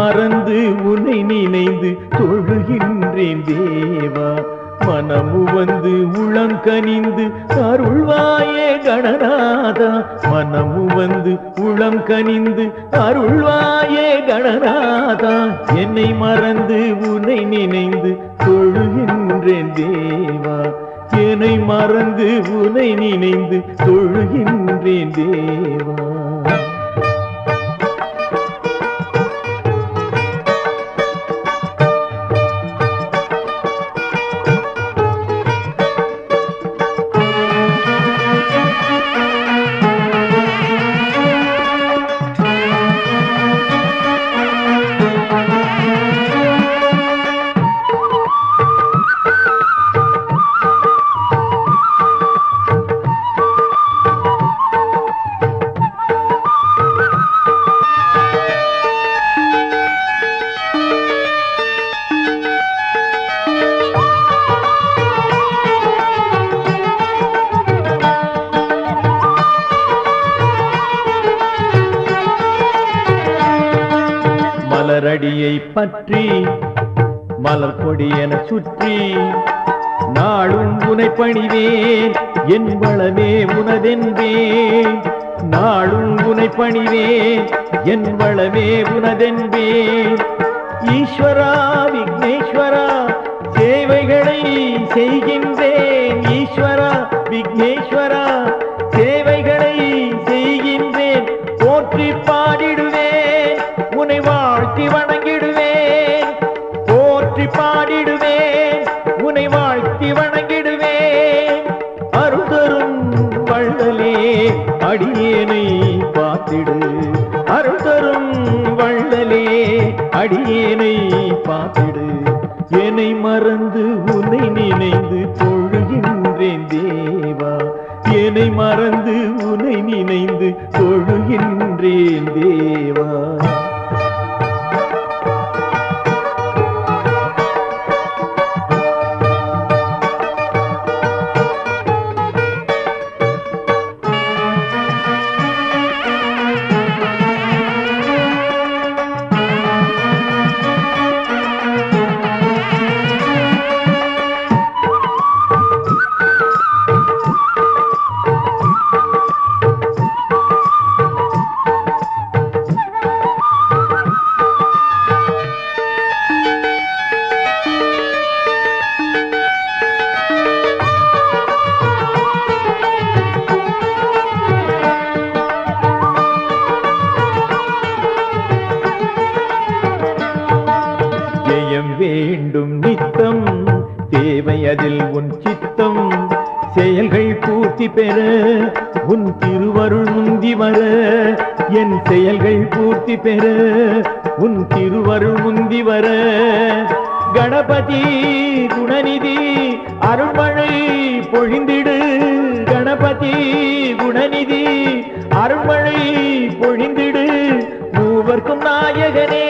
மறந்து உன்னை நினைந்து தொழுகின்றேன் தேவா மனமு வந்து உளங்கனிந்து அருள்வாயே கணநாதா மனமு வந்து உளம் கனிந்து அருள்வாயே கணநாதா என்னை மறந்து உன்னை நினைந்து தொழுகின்றேன் தேவா என்னை மறந்து உன்னை நினைந்து தொழுகின்றேன் தேவா மலரடியை பற்றி மலர் கொடி என சுற்றி நாளும் உனை பணிவேன் என் வளமே உனதென்பேன் நாளும் உனை பணிவேன் என் வளமே உனதென்பேன் ஈஸ்வரா விக்னேஸ்வரா சேவைகளை செய்கின்றேன் ஈஸ்வரா விக்னேஸ்வரா சேவைகளை செய்கின்றேன் போற்றி பாடிடுவேன் உன்னை வாழ்த்தி வணங்கிடுவேன் போற்றி பாடிடுவேன் உன்னை வாழ்த்தி வணங்கிடுவேன் அருள் தரும் வள்ளலே அடியேனை பார்த்திடு அருள் தரும் வள்ளலே அடியேனை பார்த்திடு என்னை மறந்து உன்னை நினைந்து தொழுகின்றேன் தேவா என்னை மறந்து உன்னை நினைந்து தொழுகின்றேன் தேவா ஜெயம் வேண்டும் நித்தம் தேவை அதில் உன் சித்தம் செயல்கள் பூர்த்தி பெற உன் திருவருள் முந்தி வர என் செயல்கள் பூர்த்தி பெற உன் திருவருள் முந்தி வர கணபதி குணநிதி அருள்மழை பொழிந்திடு கணபதி குணநிதி அருள்மழை பொழிந்திடு மூவர்க்கும் நாயகனே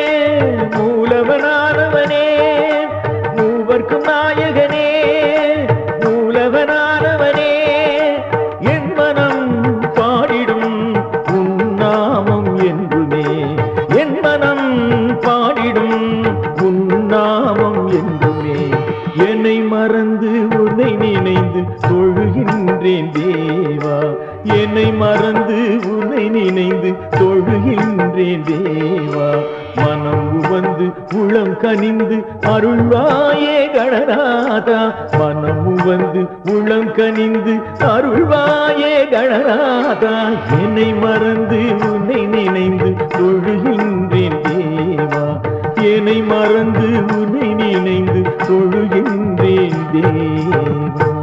மூலவனானவனே மூவர்க்கும் நாயகனே மூலவனானவனே என் மனம் பாடிடும் உன் நாமம் என்றுமே என் மனம் பாடிடும் உன் நாமம் என்றுமே என்னை மறந்து உன்னை நினைந்து தொழுகின்றேன் தேவா என்னை மறந்து உன்னை நினைந்து தொழுகின்றேன் தேவா மனம் உவந்து உளம் கனிந்து அருள்வாயே கணநாதா மனம் உவந்து உளம் கனிந்து அருள்வாயே கணநாதா என்னை மறந்து உன்னை நினைந்து தொழுகின்றேன் தேவா என்னை மறந்து உன்னை நினைந்து தொழுகின்றேன் தேவா